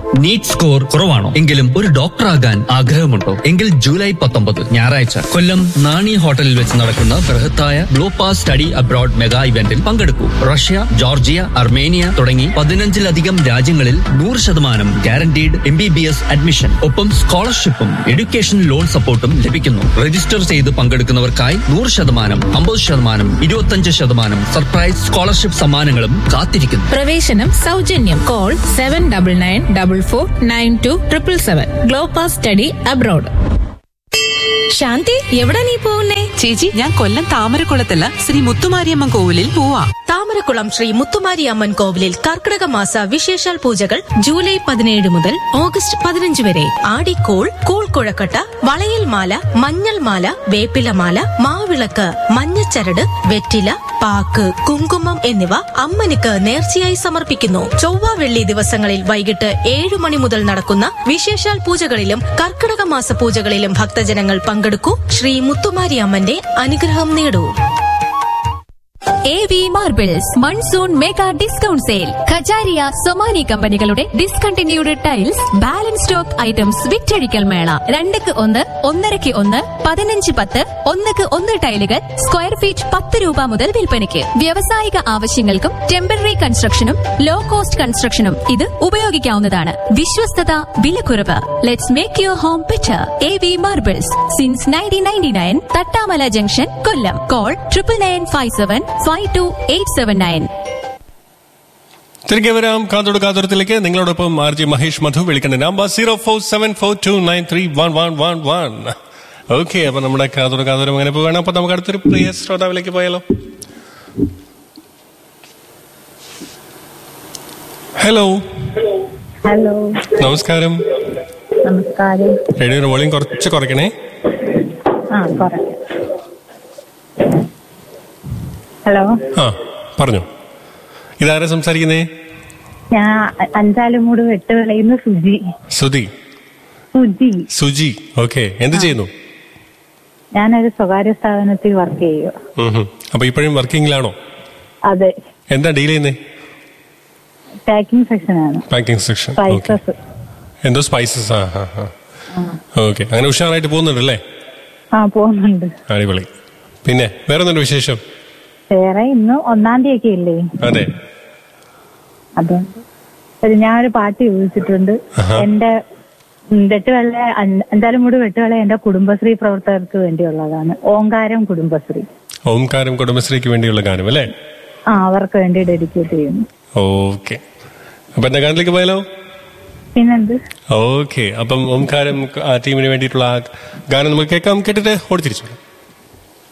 NEET score കുറവാണോ എങ്കിലും ഒരു ഡോക്ടർ ആകാൻ ആഗ്രഹമുണ്ടോ എങ്കിൽ ജൂലൈ പത്തൊമ്പത് ഞായറാഴ്ച കൊല്ലം നാണി ഹോട്ടലിൽ വെച്ച് നടക്കുന്ന ബൃഹത്തായ ഗ്ലോപ്പാ സ്റ്റഡി അബ്രോഡ് മെഗാ ഇവന്റിൽ പങ്കെടുക്കൂ റഷ്യ ജോർജിയ അർമേനിയ തുടങ്ങി പതിനഞ്ചിലധികം രാജ്യങ്ങളിൽ നൂറ് ശതമാനം guaranteed M B B S admission ഒപ്പം സ്കോളർഷിപ്പും എഡ്യൂക്കേഷൻ ലോൺ സപ്പോർട്ടും ലഭിക്കുന്നു രജിസ്റ്റർ ചെയ്ത് പങ്കെടുക്കുന്നവർക്കായി നൂറ് ശതമാനം അമ്പത് ശതമാനം ഇരുപത്തഞ്ച് ശതമാനം സർപ്രൈസ് സ്കോളർഷിപ്പ് സമ്മാനങ്ങളും കാത്തിരിക്കുന്നു പ്രവേശനം സൗജന്യം call seven double nine double four nine two triple seven global study abroad Shanti എവിടെ നീ പോകുന്നേ ചേച്ചി ഞാൻ കൊല്ലം താമരക്കുളത്തല്ല ശ്രീ മുത്തുമാരിയമ്മൻ കോവിലിൽ പോവാ താമരക്കുളം ശ്രീ മുത്തുമാരി അമ്മൻ കോവിലിൽ കർക്കിടക മാസ വിശേഷാൽ പൂജകൾ ജൂലൈ പതിനേഴ് മുതൽ ഓഗസ്റ്റ് പതിനഞ്ച് വരെ ആടിക്കോൾ കൂൾ കുഴക്കട്ട വളയൽ മാല മഞ്ഞൾ മാല വേപ്പില മാല മാവിളക്ക് മഞ്ഞച്ചരട് വെറ്റില പാക്ക് കുങ്കുമം എന്നിവ അമ്മനിക്ക് നേർച്ചയായി സമർപ്പിക്കുന്നു ചൊവ്വ വെള്ളി ദിവസങ്ങളിൽ വൈകിട്ട് ഏഴു മണി മുതൽ നടക്കുന്ന വിശേഷാൽ പൂജകളിലും കർക്കിടക മാസ പൂജകളിലും ഭക്തജനങ്ങൾ പങ്കെടുക്കൂ ശ്രീ മുത്തുമാരി അമ്മന്റെ അനുഗ്രഹം നേടൂ A V marbles monsoon mega discount sale Kajaria Somany കമ്പനികളുടെ discontinued tiles balance stock items വിറ്റഴിക്കൽ മേള രണ്ടക്ക് ഒന്ന് ഒന്നരക്ക് ഒന്ന് പതിനഞ്ച് പത്ത് ഒന്നക്ക് ഒന്ന് ടൈലുകൾ സ്ക്വയർ ഫീറ്റ് പത്ത് രൂപ മുതൽ വിൽപ്പനയ്ക്ക് വ്യാവസായിക ആവശ്യങ്ങൾക്കും ടെമ്പററി കൺസ്ട്രക്ഷനും ലോ കോസ്റ്റ് കൺസ്ട്രക്ഷനും ഇത് ഉപയോഗിക്കാവുന്നതാണ് വിശ്വസ്തത വിലക്കുറവ് let's make your home better A V marbles since nineteen ninety nine Thattamala junction Kollam call triple nine five seven five two eight seven nine തിരികെ വരാം കാതോട് കാതോരത്തിലേക്ക് നിങ്ങളോടൊപ്പം ആർ ജി മഹേഷ് മധു വിളിക്കേണ്ട number zero four seven four two nine three one one one one okay അപ്പൊ നമ്മുടെ കാതോട് കാതോരം അങ്ങനെ പോവുകയാണ് അപ്പൊ നമുക്ക് അടുത്തൊരു പ്രിയ ശ്രോതാവിലേക്ക് പോയാലോ ഹലോ ഹലോ നമസ്കാരം നമസ്കാരം റേഡിയോയുടെ വോളിയം കുറച്ച് കുറയ്ക്കണേ ആ പറയാം ഹലോ ആ പറഞ്ഞു ഇതാരാ സംസാരിക്കുന്നേ ഞാൻ അ- അഞ്ചാലുമൂട് വെട്ടുവിളയുന്ന സുജി സുധി സുജി സുജി ഓക്കെ എന്ത് ചെയ്യുന്നു ഞാനൊരു സ്വകാര്യ സ്ഥാപനത്തിൽ വർക്ക് ചെയ്യുക ഉം ഹും. അപ്പൊ ഇപ്പോഴും വർക്കിംഗിലാണോ അതെ എന്താ ഡീൽ ചെയ്യുന്നേ പാക്കിംഗ് സെക്ഷനാണ് പാക്കിംഗ് സെക്ഷൻ ഓക്കെ സ്പൈസസ് എന്തോ സ്പൈസസ് ആ ആ ആ ഓക്കെ അങ്ങനെ ഉഷാറായിട്ട് പോകുന്നുണ്ടല്ലേ ആ പോകുന്നുണ്ട് അടിപൊളി പിന്നെ വേറെ എന്തുണ്ട് വിശേഷം വേറെ ഇന്ന് ഒന്നാം തീയതി ഒക്കെ ഇല്ലേ അതെ അതുകൊണ്ട് ഒരു ഞാനൊരു പാട്ട് ചോദിച്ചിട്ടുണ്ട് ആഹാ. എന്റെ ഉം, വെട്ടുവെള്ള അഞ്ച- അഞ്ചാലുമൂട് വെട്ടുവെള്ള എന്റെ കുടുംബശ്രീ പ്രവർത്തകർക്ക് വേണ്ടിയുള്ളതാണ് ഓങ്കാരം കുടുംബശ്രീ ഓംകാരം കുടുംബശ്രീക്ക് വേണ്ടിയുള്ള ഗാനം അല്ലേ ആ അവർക്ക് വേണ്ടി ഡെഡിക്കേറ്റ് ചെയ്യുന്നു ഓക്കെ അപ്പൊ എന്താ ഗാനത്തിലേക്ക് പോയാലോ പിന്നെന്ത് ഓക്കെ അപ്പം ഓംകാരം ആ ടീമിന് വേണ്ടിയിട്ടുള്ള ആ ഗാനം നമുക്ക് കേൾക്കാം കേട്ടിട്ട് ഓടിത്തിരിച്ചു